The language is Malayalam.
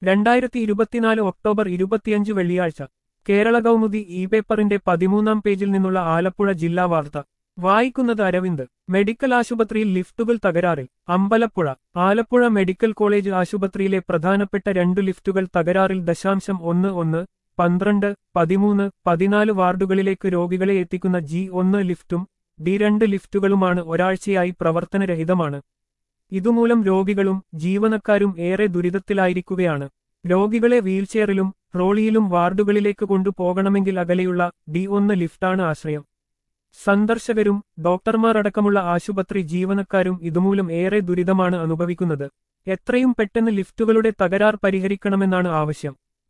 രണ്ടായിരത്തി ഇരുപത്തിനാല് ഒക്ടോബർ ഇരുപത്തിയഞ്ച് വെള്ളിയാഴ്ച കേരള കൗമുദി ഇ പേപ്പറിന്റെ പതിമൂന്നാം പേജിൽ നിന്നുള്ള ആലപ്പുഴ ജില്ലാ വാർത്ത വായിക്കുന്നത് അരവിന്ദ് മെഡിക്കൽ ആശുപത്രിയിൽ ലിഫ്റ്റുകൾ തകരാറിൽ അമ്പലപ്പുഴ ആലപ്പുഴ മെഡിക്കൽ കോളേജ് ആശുപത്രിയിലെ പ്രധാനപ്പെട്ട രണ്ടു ലിഫ്റ്റുകൾ തകരാറിൽ ദശാംശം ഒന്ന് ഒന്ന് പന്ത്രണ്ട് പതിമൂന്ന് പതിനാല് വാർഡുകളിലേക്ക് രോഗികളെ എത്തിക്കുന്ന ജി ഒന്ന് ലിഫ്റ്റും ഡി രണ്ട് ലിഫ്റ്റുകളുമാണ് ഒരാഴ്ചയായി പ്രവർത്തനരഹിതമാണ് ഇതുമൂലം രോഗികളും ജീവനക്കാരും ഏറെ ദുരിതത്തിലായിരിക്കുകയാണ് രോഗികളെ വീൽചെയറിലും ട്രോളിയിലും വാർഡുകളിലേക്ക് കൊണ്ടുപോകണമെങ്കിൽ അകലെയുള്ള ഡി ഒന്ന് ലിഫ്റ്റാണ് ആശ്രയം സന്ദർശകരും ഡോക്ടർമാർ അടക്കമുള്ള ആശുപത്രി ജീവനക്കാരും ഇതുമൂലം ഏറെ ദുരിതമാണ് അനുഭവിക്കുന്നത് എത്രയും പെട്ടെന്ന് ലിഫ്റ്റുകളുടെ തകരാർ പരിഹരിക്കണമെന്നാണ് ആവശ്യം